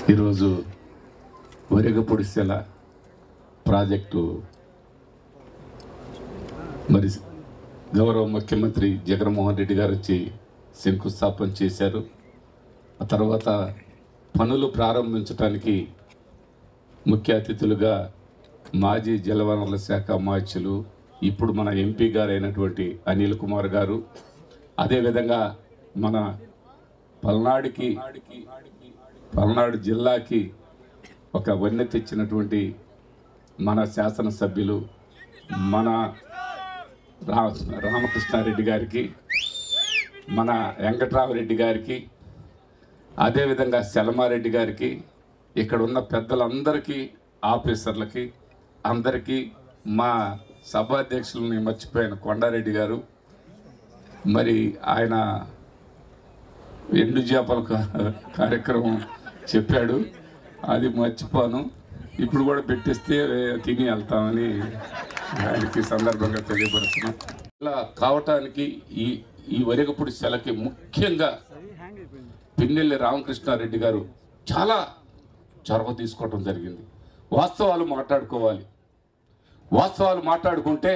ఈరోజు వరిగపొడిసెల ప్రాజెక్టు మరి గౌరవ ముఖ్యమంత్రి జగన్మోహన్ రెడ్డి గారు వచ్చి శంకుస్థాపన చేశారు ఆ తర్వాత పనులు ప్రారంభించడానికి ముఖ్య అతిథులుగా మాజీ జలవనరుల శాఖ మాధ్యులు ఇప్పుడు మన ఎంపీ గారు అయినటువంటి అనిల్ కుమార్ గారు అదేవిధంగా మన పల్నాడుకి పల్నాడు జిల్లాకి ఒక వన్నె తెచ్చినటువంటి మన శాసనసభ్యులు మన రా రామకృష్ణారెడ్డి గారికి మన వెంకట్రామరెడ్డి గారికి అదేవిధంగా సెలమారెడ్డి గారికి ఇక్కడ ఉన్న పెద్దలందరికీ ఆఫీసర్లకి అందరికీ మా సభాధ్యక్షులని మర్చిపోయిన కొండారెడ్డి గారు మరి ఆయన ఎండు చేపల కా- కార్యక్రమం చెప్పాడు అది మర్చిపోను ఇప్పుడు కూడా పెట్టిస్తే తిని వెళ్తామని ఆయనకి సందర్భంగా తెలియపరుస్తున్నాం ఇలా కావటానికి ఈ ఈ వరిగపుడి సెలకి ముఖ్యంగా పిన్నెల్లి రామకృష్ణారెడ్డి గారు చాలా చొరవ తీసుకోవటం జరిగింది వాస్తవాలు మాట్లాడుకోవాలి వాస్తవాలు మాట్లాడుకుంటే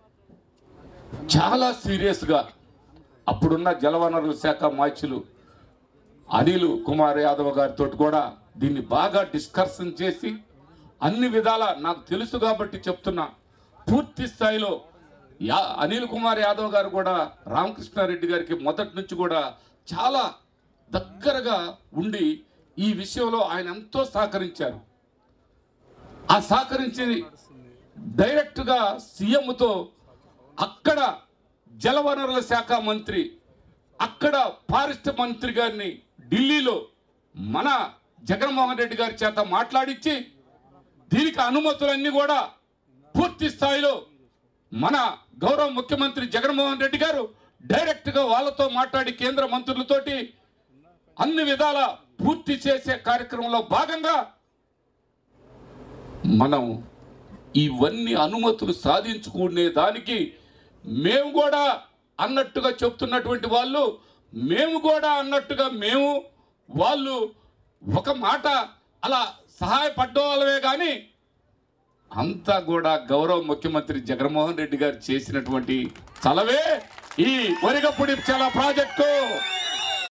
చాలా సీరియస్గా అప్పుడున్న జలవనరుల శాఖ మాచ్యులు అనిల్ కుమార్ యాదవ్ గారితో కూడా దీన్ని బాగా డిస్కషన్ చేసి అన్ని విధాల నాకు తెలుసు కాబట్టి చెప్తున్నా పూర్తి స్థాయిలో యా అనిల్ కుమార్ యాదవ్ గారు కూడా రామకృష్ణారెడ్డి గారికి మొదటి నుంచి కూడా చాలా దగ్గరగా ఉండి ఈ విషయంలో ఆయన ఎంతో సహకరించారు ఆ సహకరించి డైరెక్ట్గా సీఎంతో అక్కడ జలవనరుల శాఖ మంత్రి అక్కడ ఫారెస్ట్ మంత్రి గారిని ఢిల్లీలో మన జగన్మోహన్ రెడ్డి గారి చేత మాట్లాడించి దీనికి అనుమతులన్నీ కూడా పూర్తి స్థాయిలో మన గౌరవ ముఖ్యమంత్రి జగన్మోహన్ రెడ్డి గారు డైరెక్ట్గా వాళ్ళతో మాట్లాడి కేంద్ర మంత్రులతోటి అన్ని విధాల పూర్తి చేసే కార్యక్రమంలో భాగంగా మనం ఇవన్నీ అనుమతులు సాధించుకునే దానికి మేము కూడా అన్నట్టుగా చెప్తున్నటువంటి వాళ్ళు మేము కూడా అన్నట్టుగా మేము వాళ్ళు ఒక మాట అలా సహాయపడ్డవాళ్ళమే కానీ అంతా కూడా గౌరవ ముఖ్యమంత్రి జగన్మోహన్ రెడ్డి గారు చేసినటువంటి చలవే ఈ వరిగపుడి చల ప్రాజెక్టు